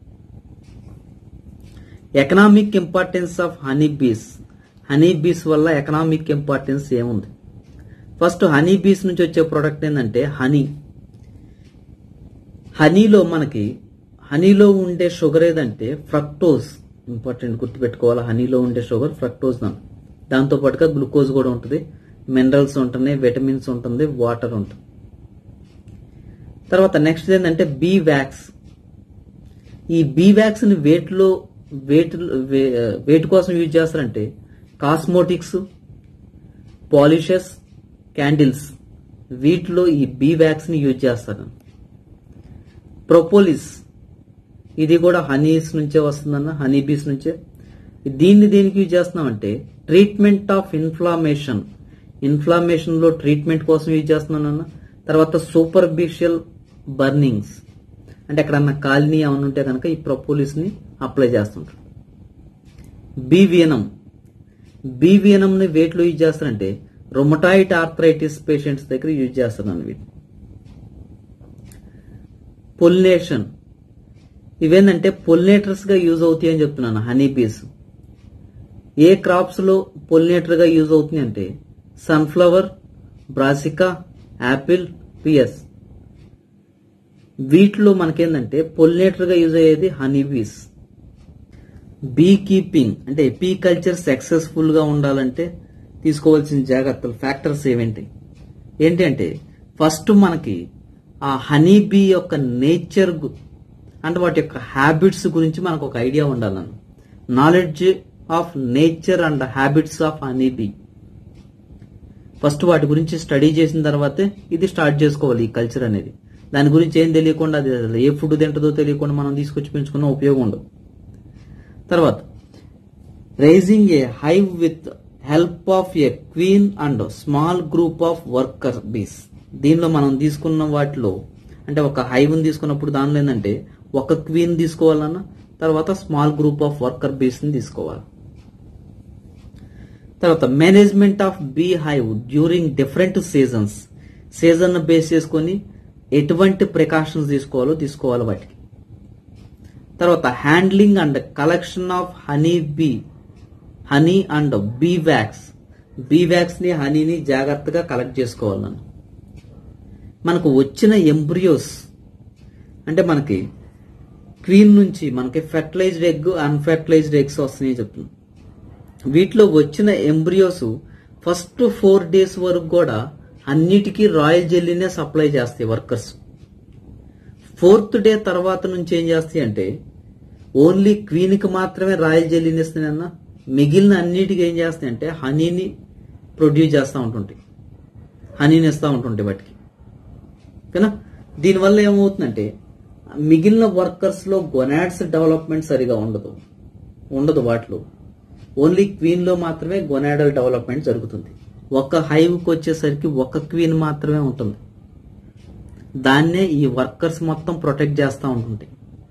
economic importance of honey bees honey bees వల్ల ఎకనామిక్ ఇంపార్టెన్స్ ఏముంది ఫస్ట్ హనీ బీస్ నుంచి వచ్చే ప్రోడక్ట్ ఏంటంటే హనీ హనీలో మనకి హనీలో ఉండే షుగర్ ఏదంటే ఫ్రక్టోజ్ ఇంపార్టెంట్ గుర్తుపెట్టుకోవాలి హనీలో ఉండే షుగర్ ఫ్రక్టోజ్ దాని దాంతో పాటుగా గ్లూకోజ్ కూడా ఉంటుంది మినరల్స్ ఉంటున్నాయి విటమిన్స్ ఉంటుంది వాటర్ ఉంటుంది తర్వాత నెక్స్ట్ ఏంటంటే బీ వ్యాక్స్ ఈ బీ వ్యాక్స్ ని వేట్లో వేట్ వేట్ కోసం యూజ్ చేస్తారంటే కాస్మోటిక్స్ పాలిషెస్ క్యాండిల్స్ వీటిలో ఈ బీ వ్యాక్స్ ని యూజ్ చేస్తారు ప్రొపోలిస్ ఇది కూడా హనీస్ నుంచే వస్తుందన్న హనీ బీస్ నుంచే దీన్ని దేనికి యూజ్ చేస్తున్నామంటే ట్రీట్మెంట్ ఆఫ్ ఇన్ఫ్లామేషన్ ఇన్ఫ్లామేషన్ లో ట్రీట్మెంట్ కోసం యూజ్ చేస్తున్నానన్న తర్వాత సూపర్ఫిషియల్ బర్నింగ్స్ అంటే ఎక్కడన్నా కాలనీ ఏమైనా ఉంటే కనుక ఈ ప్రొపోలిస్ ని అప్లై చేస్తుంటారు బీవియనం బీవియనం ని వేట్లో యూజ్ చేస్తారంటే రొమటాయిడ్ ఆర్థరైటిస్ పేషెంట్స్ దగ్గర యూజ్ చేస్తున్నాను వీటిని పొలినేషన్ ఇవేంటంటే పొలినేటర్స్ గా యూజ్ అవుతాయి అని చెప్తున్నాను హనీ బీస్ ఏ క్రాప్స్ లో పొలినేటర్ గా యూజ్ అవుతుంది అంటే సన్ఫ్లవర్ బ్రాసికా యాపిల్ పియస్ వీటిలో మనకేందంటే పొలినేటర్ గా యూజ్ అయ్యేది హనీ బీస్ బీ కీపింగ్ అంటే ఎపీ కల్చర్ సక్సెస్ఫుల్ గా ఉండాలంటే తీసుకోవాల్సిన జాగ్రత్తలు ఫ్యాక్టర్స్ ఏమేంటి ఏంటి అంటే ఫస్ట్ మనకి ఆ హనీ బీ యొక్క నేచర్ అంటే వాటి యొక్క హ్యాబిట్స్ గురించి మనకు ఒక ఐడియా ఉండాలను knowledge of nature and habits of honey bee first వాటి గురించి స్టడీ చేసిన తర్వాతే ఇది స్టార్ట్ చేసుకోవాలి ఈ కల్చర్ అనేది దాని గురించి ఏం తెలియకుండా అది అసలు ఏ ఫుడ్ తింటుందో తెలియకుండా మనం తీసుకొచ్చి పెంచుకున్న ఉపయోగం ఉండదు తర్వాత raising a hive with help of a queen and small group of worker bees దీనిలో మనం తీసుకున్న వాటిలో అంటే ఒక హైవ్ని తీసుకున్నప్పుడు దానిలో ఏంటంటే ఒక క్వీన్ తీసుకోవాలన్నా తర్వాత స్మాల్ గ్రూప్ ఆఫ్ వర్కర్ బీస్ ని తీసుకోవాలి తర్వాత management of bee hive during different seasons season base చేసుకొని ఎటువంటి ప్రికాషన్స్ తీసుకోవాలో తీసుకోవాలి వాటికి తర్వాత handling and collection of honey bee honey and bee wax bee wax ని హనీని జాగ్రత్తగా కలెక్ట్ చేసుకోవాలి నన్ను మనకు వచ్చిన ఎంబ్రియోస్ అంటే మనకి క్వీన్ నుంచి మనకి ఫెర్టిలైజ్డ్ ఎగ్ అన్ఫెర్టిలైజ్డ్ ఎగ్స్ వస్తున్నాయి చెప్తున్నాం వీటిలో వచ్చిన ఎంబ్రియోస్ ఫస్ట్ ఫోర్ డేస్ వరకు కూడా అన్నిటికీ రాయల్ జెల్లీనే సప్లై చేస్తాయి వర్కర్స్ ఫోర్త్ డే తర్వాత నుంచి ఏం చేస్తాయి అంటే ఓన్లీ క్వీన్ కి మాత్రమే రాయల్ జెల్లీని ఇస్తున్నాయన్న మిగిలిన అన్నిటికీ ఏం చేస్తాయి అంటే హనీని ప్రొడ్యూస్ చేస్తూ ఉంటుంటాయి హనీని ఇస్తూ ఉంటుంటాయి వాటికి ఓకేనా దీనివల్ల ఏమవుతుందంటే మిగిలిన వర్కర్స్ లో గొనాడ్స్ డెవలప్మెంట్ సరిగా ఉండదు ఉండదు వాటిలో ఓన్లీ క్వీన్ లో మాత్రమే గొనాడల్ డెవలప్మెంట్ జరుగుతుంది ఒక హైవ్కి వచ్చేసరికి ఒక క్వీన్ మాత్రమే ఉంటుంది దాన్నే ఈ వర్కర్స్ మొత్తం ప్రొటెక్ట్ చేస్తూ ఉంటుంది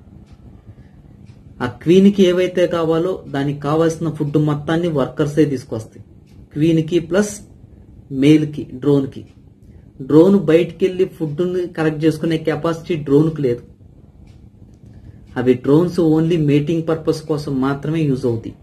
ఆ క్వీన్ కి ఏవైతే కావాలో దానికి కావాల్సిన ఫుడ్ మొత్తాన్ని వర్కర్సే తీసుకొస్తాయి క్వీన్ కి ప్లస్ మేల్ కి డ్రోన్ కి డ్రోన్ బయటికి వెళ్ళి ఫుడ్ కలెక్ట్ చేసుకునే కెపాసిటీ డ్రోన్ కి లేదు అవి డ్రోన్స్ ఓన్లీ మేటింగ్ పర్పస్ కోసం మాత్రమే యూజ్ అవుతాయి